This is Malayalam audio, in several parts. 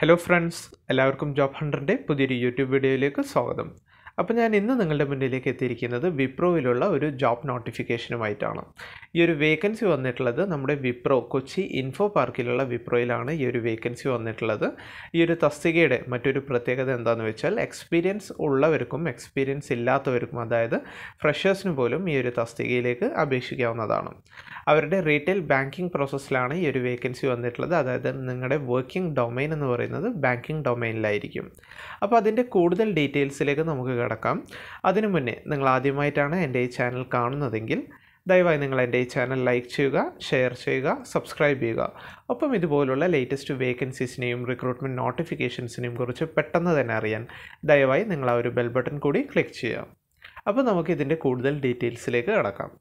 ഹലോ ഫ്രണ്ട്സ് എല്ലാവർക്കും ജോബ് ഹണ്ടറിൻ്റെ പുതിയൊരു യൂട്യൂബ് വീഡിയോയിലേക്ക് സ്വാഗതം അപ്പോൾ ഞാൻ ഇന്ന് നിങ്ങളുടെ മുന്നിലേക്ക് എത്തിയിരിക്കുന്നത് വിപ്രോയിലുള്ള ഒരു ജോബ് നോട്ടിഫിക്കേഷനുമായിട്ടാണ് ഈ ഒരു വേക്കൻസി വന്നിട്ടുള്ളത് നമ്മുടെ വിപ്രോ കൊച്ചി ഇൻഫോ പാർക്കിലുള്ള വിപ്രോയിലാണ് ഈ ഒരു വേക്കൻസി വന്നിട്ടുള്ളത് ഈ ഒരു തസ്തികയുടെ മറ്റൊരു പ്രത്യേകത എന്താണെന്ന് വെച്ചാൽ എക്സ്പീരിയൻസ് ഉള്ളവർക്കും എക്സ്പീരിയൻസ് ഇല്ലാത്തവർക്കും അതായത് ഫ്രഷേഴ്സിന് പോലും ഈ ഒരു തസ്തികയിലേക്ക് അപേക്ഷിക്കാവുന്നതാണ് അവരുടെ റീറ്റെയിൽ ബാങ്കിങ് പ്രോസസ്സിലാണ് ഈ ഒരു വേക്കൻസി വന്നിട്ടുള്ളത് അതായത് നിങ്ങളുടെ വർക്കിംഗ് ഡൊമൈൻ എന്ന് പറയുന്നത് ബാങ്കിങ് ഡൊമൈനിലായിരിക്കും അപ്പോൾ അതിൻ്റെ കൂടുതൽ ഡീറ്റെയിൽസിലേക്ക് നമുക്ക് കിടക്കാം അതിനു മുന്നേ നിങ്ങൾ ആദ്യമായിട്ടാണ് എൻ്റെ ഈ ചാനൽ കാണുന്നതെങ്കിൽ ദയവായി നിങ്ങൾ എൻ്റെ ഈ ചാനൽ ലൈക്ക് ചെയ്യുക ഷെയർ ചെയ്യുക സബ്സ്ക്രൈബ് ചെയ്യുക ഒപ്പം ഇതുപോലുള്ള ലേറ്റസ്റ്റ് വേക്കൻസീസിനെയും റിക്രൂട്ട്മെൻറ്റ് നോട്ടിഫിക്കേഷൻസിനെയും കുറിച്ച് പെട്ടെന്ന് തന്നെ അറിയാൻ ദയവായി നിങ്ങൾ ആ ഒരു ബെൽ ബട്ടൺ കൂടി ക്ലിക്ക് ചെയ്യുക അപ്പോൾ നമുക്ക് ഇതിൻ്റെ കൂടുതൽ ഡീറ്റെയിൽസിലേക്ക് കിടക്കാം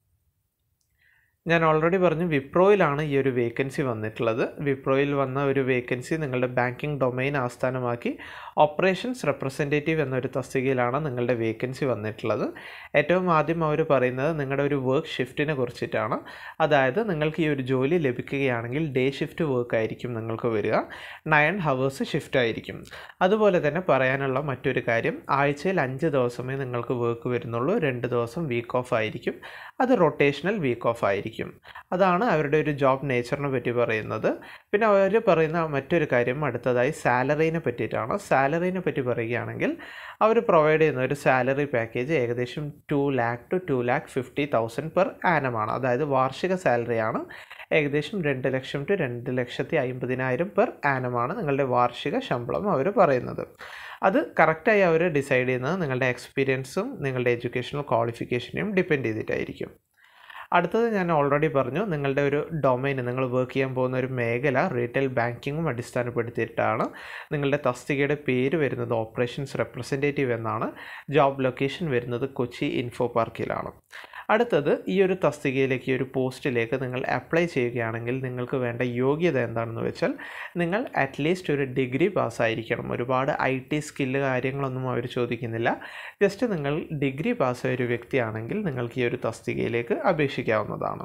ഞാൻ ഓൾറെഡി പറഞ്ഞു വിപ്രോയിലാണ് ഈ ഒരു വേക്കൻസി വന്നിട്ടുള്ളത് വിപ്രോയിൽ വന്ന ഒരു വേക്കൻസി നിങ്ങളുടെ ബാങ്കിങ് ഡൊമൈൻ ആസ്ഥാനമാക്കി ഓപ്പറേഷൻസ് റെപ്രസെൻറ്റേറ്റീവ് എന്നൊരു തസ്തികയിലാണ് നിങ്ങളുടെ വേക്കൻസി വന്നിട്ടുള്ളത് ഏറ്റവും ആദ്യം അവർ പറയുന്നത് നിങ്ങളുടെ ഒരു വർക്ക് ഷിഫ്റ്റിനെ കുറിച്ചിട്ടാണ് അതായത് നിങ്ങൾക്ക് ഈ ഒരു ജോലി ലഭിക്കുകയാണെങ്കിൽ ഡേ ഷിഫ്റ്റ് വർക്ക് ആയിരിക്കും നിങ്ങൾക്ക് വരിക നയൻ ഹവേഴ്സ് ഷിഫ്റ്റ് ആയിരിക്കും അതുപോലെ തന്നെ പറയാനുള്ള മറ്റൊരു കാര്യം ആഴ്ചയിൽ അഞ്ച് ദിവസമേ നിങ്ങൾക്ക് വർക്ക് വരുന്നുള്ളൂ രണ്ട് ദിവസം വീക്ക് ഓഫ് ആയിരിക്കും അത് റൊട്ടേഷണൽ വീക്ക് ഓഫ് ആയിരിക്കും അതാണ് അവരുടെ ഒരു ജോബ് നേച്ചറിനെ പറ്റി പറയുന്നത് പിന്നെ അവർ പറയുന്ന മറ്റൊരു കാര്യം അടുത്തതായി സാലറീനെ പറ്റിയിട്ടാണ് സാലറീനെ പറ്റി പറയുകയാണെങ്കിൽ അവർ പ്രൊവൈഡ് ചെയ്യുന്ന ഒരു സാലറി പാക്കേജ് ഏകദേശം two lakh two two lakh fifty thousand per ആനമാണ് അതായത് വാർഷിക സാലറിയാണ് ഏകദേശം രണ്ട് ലക്ഷം ടു രണ്ട് ലക്ഷത്തി അമ്പതിനായിരം പെർ ആനമാണ് നിങ്ങളുടെ വാർഷിക ശമ്പളം അവർ പറയുന്നത് അത് കറക്റ്റായി അവർ ഡിസൈഡ് ചെയ്യുന്നത് നിങ്ങളുടെ എക്സ്പീരിയൻസും നിങ്ങളുടെ എഡ്യൂക്കേഷണൽ ക്വാളിഫിക്കേഷനെയും ഡിപ്പെൻഡ് ചെയ്തിട്ടായിരിക്കും അടുത്തത് ഞാൻ ഓൾറെഡി പറഞ്ഞു നിങ്ങളുടെ ഒരു ഡൊമൈൻ നിങ്ങൾ വർക്ക് ചെയ്യാൻ പോകുന്ന ഒരു മേഖല റീറ്റെയിൽ ബാങ്കിങ്ങും അടിസ്ഥാനപ്പെടുത്തിയിട്ടാണ് നിങ്ങളുടെ തസ്തികയുടെ പേര് വരുന്നത് ഓപ്പറേഷൻസ് റെപ്രസെൻറ്റേറ്റീവ് എന്നാണ് ജോബ് ലൊക്കേഷൻ വരുന്നത് കൊച്ചി ഇൻഫോ പാർക്കിലാണ് അടുത്തത് ഈ ഒരു തസ്തികയിലേക്ക് ഈ ഒരു പോസ്റ്റിലേക്ക് നിങ്ങൾ അപ്ലൈ ചെയ്യുകയാണെങ്കിൽ നിങ്ങൾക്ക് വേണ്ട യോഗ്യത എന്താണെന്ന് വെച്ചാൽ നിങ്ങൾ അറ്റ്ലീസ്റ്റ് ഒരു ഡിഗ്രി പാസ്സായിരിക്കണം ഒരുപാട് ഐ ടി സ്കില്ല് കാര്യങ്ങളൊന്നും അവർ ചോദിക്കുന്നില്ല ജസ്റ്റ് നിങ്ങൾ ഡിഗ്രി പാസ്സായ ഒരു വ്യക്തിയാണെങ്കിൽ നിങ്ങൾക്ക് ഈ ഒരു തസ്തികയിലേക്ക് അപേക്ഷിക്കാവുന്നതാണ്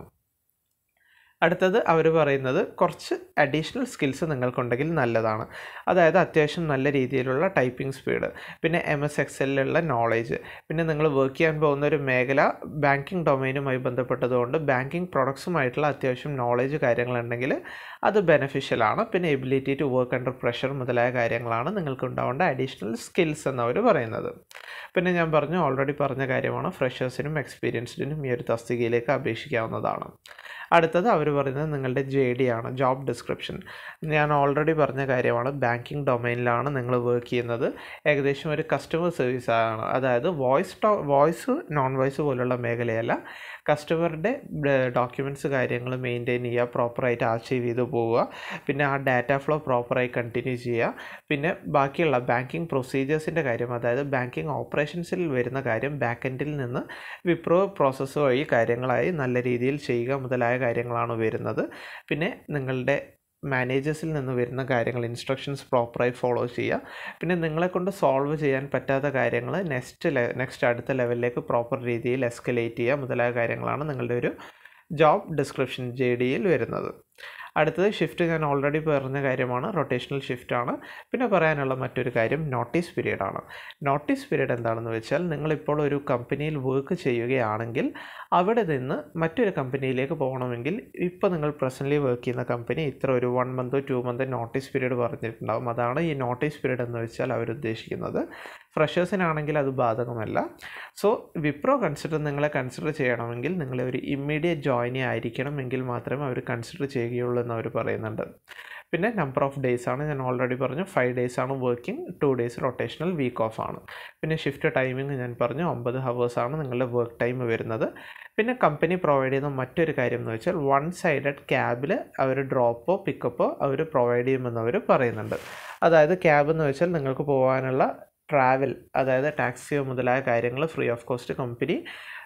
അടുത്തത് അവർ പറയുന്നത് കുറച്ച് അഡീഷണൽ സ്കിൽസ് നിങ്ങൾക്കുണ്ടെങ്കിൽ നല്ലതാണ് അതായത് അത്യാവശ്യം നല്ല രീതിയിലുള്ള ടൈപ്പിംഗ് സ്പീഡ് പിന്നെ എം എസ് എക്സലിലുള്ള നോളേജ് പിന്നെ നിങ്ങൾ വർക്ക് ചെയ്യാൻ പോകുന്ന ഒരു മേഖല ബാങ്കിങ് ഡൊമൈനുമായി ബന്ധപ്പെട്ടതുകൊണ്ട് ബാങ്കിങ് പ്രൊഡക്ട്സുമായിട്ടുള്ള അത്യാവശ്യം നോളേജ് കാര്യങ്ങളുണ്ടെങ്കിൽ അത് ബെനഫിഷ്യലാണ് പിന്നെ ability to work under pressure മുതലായ കാര്യങ്ങളാണ് നിങ്ങൾക്ക് ഉണ്ടാവേണ്ട അഡീഷണൽ സ്കിൽസ് എന്നവർ പറയുന്നത് പിന്നെ ഞാൻ പറഞ്ഞു ഓൾറെഡി പറഞ്ഞ കാര്യമാണ് ഫ്രഷേഴ്സിനും എക്സ്പീരിയൻസ്ഡിനും ഈ ഒരു തസ്തികയിലേക്ക് അപേക്ഷിക്കാവുന്നതാണ് അടുത്തത് അവർ പറയുന്നത് നിങ്ങളുടെ ജെ ഡി ആണ് ജോബ് ഡിസ്ക്രിപ്ഷൻ ഞാൻ ഓൾറെഡി പറഞ്ഞ കാര്യമാണ് ബാങ്കിങ് ഡൊമൈനിലാണ് നിങ്ങൾ വർക്ക് ചെയ്യുന്നത് ഏകദേശം ഒരു കസ്റ്റമർ സർവീസ് ആണ് അതായത് voice to voice non voice പോലുള്ള മേഖലയല്ല കസ്റ്റമറുടെ ഡോക്യുമെൻറ്റ്സ് കാര്യങ്ങൾ മെയിൻറ്റെയിൻ ചെയ്യുക പ്രോപ്പറായിട്ട് ആർച്ചീവ് ചെയ്ത് പോവുക പിന്നെ ആ ഡാറ്റ ഫ്ലോ പ്രോപ്പറായി കണ്ടിന്യൂ ചെയ്യുക പിന്നെ ബാക്കിയുള്ള ബാങ്കിങ് പ്രൊസീജിയേഴ്സിൻ്റെ കാര്യം അതായത് ബാങ്കിങ് ഓപ്പറേഷൻസിൽ വരുന്ന കാര്യം ബാക്ക് എൻഡിൽ നിന്ന് വിപ്രോ പ്രോസസ്സ് വഴി കാര്യങ്ങളായി നല്ല രീതിയിൽ ചെയ്യുക മുതലായ കാര്യങ്ങളാണ് വരുന്നത് പിന്നെ നിങ്ങളുടെ മാനേജേഴ്സിൽ നിന്ന് വരുന്ന കാര്യങ്ങൾ ഇൻസ്ട്രക്ഷൻസ് പ്രോപ്പറായി ഫോളോ ചെയ്യുക പിന്നെ നിങ്ങളെ കൊണ്ട് സോൾവ് ചെയ്യാൻ പറ്റാത്ത കാര്യങ്ങൾ നെക്സ്റ്റ് നെക്സ്റ്റ് അടുത്ത ലെവലിലേക്ക് പ്രോപ്പർ രീതിയിൽ എസ്കലേറ്റ് ചെയ്യുക മുതലായ കാര്യങ്ങളാണ് നിങ്ങളുടെ ഒരു ജോബ് ഡിസ്ക്രിപ്ഷൻ ജെ ഡിയിൽ വരുന്നത് അടുത്തത് ഷിഫ്റ്റ് ഞാൻ ഓൾറെഡി പറഞ്ഞ കാര്യമാണ് റൊട്ടേഷണൽ ഷിഫ്റ്റാണ് പിന്നെ പറയാനുള്ള മറ്റൊരു കാര്യം നോട്ടീസ് പീരീഡാണ് നോട്ടീസ് പീരീഡ് എന്താണെന്ന് വെച്ചാൽ നിങ്ങളിപ്പോൾ ഒരു കമ്പനിയിൽ വർക്ക് ചെയ്യുകയാണെങ്കിൽ അവിടെ നിന്ന് മറ്റൊരു കമ്പനിയിലേക്ക് പോകണമെങ്കിൽ ഇപ്പോൾ നിങ്ങൾ പ്രസൻ്റ്ലി വർക്ക് ചെയ്യുന്ന കമ്പനി ഇത്ര ഒരു വൺ മന്തോ ടു മന്തോ നോട്ടീസ് പീരീഡ് പറഞ്ഞിട്ടുണ്ടാകും അതാണ് ഈ നോട്ടീസ് പീരീഡ് എന്ന് വെച്ചാൽ അവരുദ്ദേശിക്കുന്നത് ഫ്രഷേഴ്സിനാണെങ്കിൽ അത് ബാധകമല്ല സോ വിപ്രോ കൺസിഡർ നിങ്ങളെ കൺസിഡർ ചെയ്യണമെങ്കിൽ നിങ്ങൾ ഒരു ഇമ്മീഡിയറ്റ് ജോയിനി ആയിരിക്കണം എങ്കിൽ മാത്രമേ അവർ കൺസിഡർ ചെയ്യുകയുള്ളൂ എന്ന് അവർ പറയുന്നുണ്ട് പിന്നെ നമ്പർ ഓഫ് ഡേയ്സ് ആണ് ഞാൻ ഓൾറെഡി പറഞ്ഞു ഫൈവ് ഡേയ്സ് ആണ് working two days rotational week off ആണ് പിന്നെ ഷിഫ്റ്റ് ടൈമിംഗ് ഞാൻ പറഞ്ഞു ഒമ്പത് ഹവേഴ്സ് ആണ് നിങ്ങളുടെ വർക്ക് ടൈം വരുന്നത് പിന്നെ കമ്പനി പ്രൊവൈഡ് ചെയ്യുന്ന മറ്റൊരു കാര്യം എന്ന് വെച്ചാൽ വൺ സൈഡഡ് ക്യാബിൽ അവർ ഡ്രോപ്പോ പിക്കപ്പോ അവർ പ്രൊവൈഡ് ചെയ്യുമെന്ന് അവർ പറയുന്നുണ്ട് അതായത് ക്യാബ് എന്ന് വെച്ചാൽ നിങ്ങൾക്ക് പോകാനുള്ള ട്രാവൽ അതായത് ടാക്സിയോ മുതലായ കാര്യങ്ങൾ free of cost company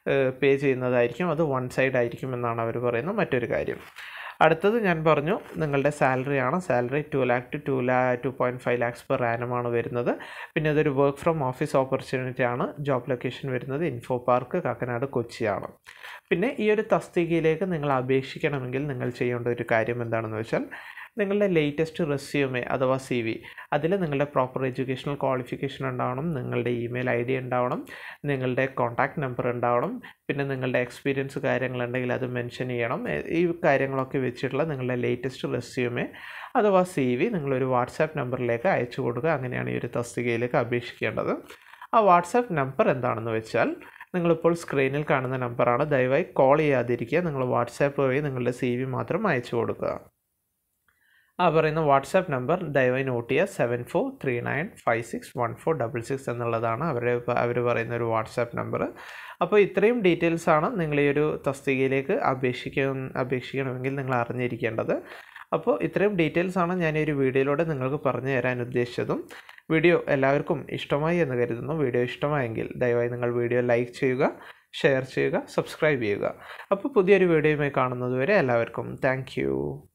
pay ചെയ്യുന്നതായിരിക്കും അത് വൺ സൈഡ് ആയിരിക്കും എന്നാണ് അവർ പറയുന്ന മറ്റൊരു കാര്യം അടുത്തത് ഞാൻ പറഞ്ഞു നിങ്ങളുടെ സാലറിയാണ് salary two lakh two two ലാ two point five lakhs per ആനമാണ് വരുന്നത് പിന്നെ അതൊരു വർക്ക് ഫ്രം ഓഫീസ് ഓപ്പർച്യൂണിറ്റി ആണ് ജോബ് ലൊക്കേഷൻ വരുന്നത് ഇൻഫോ പാർക്ക് കാക്കനാട് കൊച്ചിയാണ് പിന്നെ ഈ ഒരു തസ്തികയിലേക്ക് നിങ്ങൾ അപേക്ഷിക്കണമെങ്കിൽ നിങ്ങൾ ചെയ്യേണ്ട ഒരു കാര്യം എന്താണെന്ന് വെച്ചാൽ നിങ്ങളുടെ ലേറ്റസ്റ്റ് റെസ്യൂമെ അഥവാ സി വി അതിൽ നിങ്ങളുടെ പ്രോപ്പർ എഡ്യൂക്കേഷണൽ ക്വാളിഫിക്കേഷൻ ഉണ്ടാവണം നിങ്ങളുടെ ഇമെയിൽ ഐ ഡി ഉണ്ടാവണം നിങ്ങളുടെ കോൺടാക്റ്റ് നമ്പർ ഉണ്ടാവണം പിന്നെ നിങ്ങളുടെ എക്സ്പീരിയൻസ് കാര്യങ്ങളുണ്ടെങ്കിൽ അത് മെൻഷൻ ചെയ്യണം എ- ഈ കാര്യങ്ങളൊക്കെ വെച്ചിട്ടുള്ള നിങ്ങളുടെ ലേറ്റസ്റ്റ് റെസ്യൂമെ അഥവാ സി വി നിങ്ങളൊരു വാട്സാപ്പ് നമ്പറിലേക്ക് അയച്ചു കൊടുക്കുക അങ്ങനെയാണ് ഈ ഒരു തസ്തികയിലേക്ക് അപേക്ഷിക്കേണ്ടത് ആ വാട്സാപ്പ് നമ്പർ എന്താണെന്ന് വെച്ചാൽ നിങ്ങളിപ്പോൾ സ്ക്രീനിൽ കാണുന്ന നമ്പറാണ് ദയവായി കോൾ ചെയ്യാതിരിക്കുക നിങ്ങൾ വാട്സാപ്പ് വഴി നിങ്ങളുടെ സി വി മാത്രം അയച്ചു കൊടുക്കുക ആ പറയുന്ന വാട്സാപ്പ് നമ്പർ ദയവായി നോട്ട് ചെയ്യുക seven four three nine five six one four double six എന്നുള്ളതാണ് അവരെ അവർ പറയുന്ന ഒരു വാട്സാപ്പ് നമ്പർ അപ്പോൾ ഇത്രയും ഡീറ്റെയിൽസ് ആണ് നിങ്ങൾ ഈ ഒരു തസ്തികയിലേക്ക് അപേക്ഷിക്കാൻ അപേക്ഷിക്കണമെങ്കിൽ നിങ്ങൾ അറിഞ്ഞിരിക്കേണ്ടത് അപ്പോൾ ഇത്രയും ഡീറ്റെയിൽസ് ആണ് ഞാൻ ഈ ഒരു വീഡിയോയിലൂടെ നിങ്ങൾക്ക് പറഞ്ഞു തരാൻ ഉദ്ദേശിച്ചതും വീഡിയോ എല്ലാവർക്കും ഇഷ്ടമായി എന്ന് കരുതുന്നു വീഡിയോ ഇഷ്ടമായെങ്കിൽ ദയവായി നിങ്ങൾ വീഡിയോ ലൈക്ക് ചെയ്യുക ഷെയർ ചെയ്യുക സബ്സ്ക്രൈബ് ചെയ്യുക അപ്പോൾ പുതിയൊരു വീഡിയോയുമായി കാണുന്നതുവരെ എല്ലാവർക്കും താങ്ക്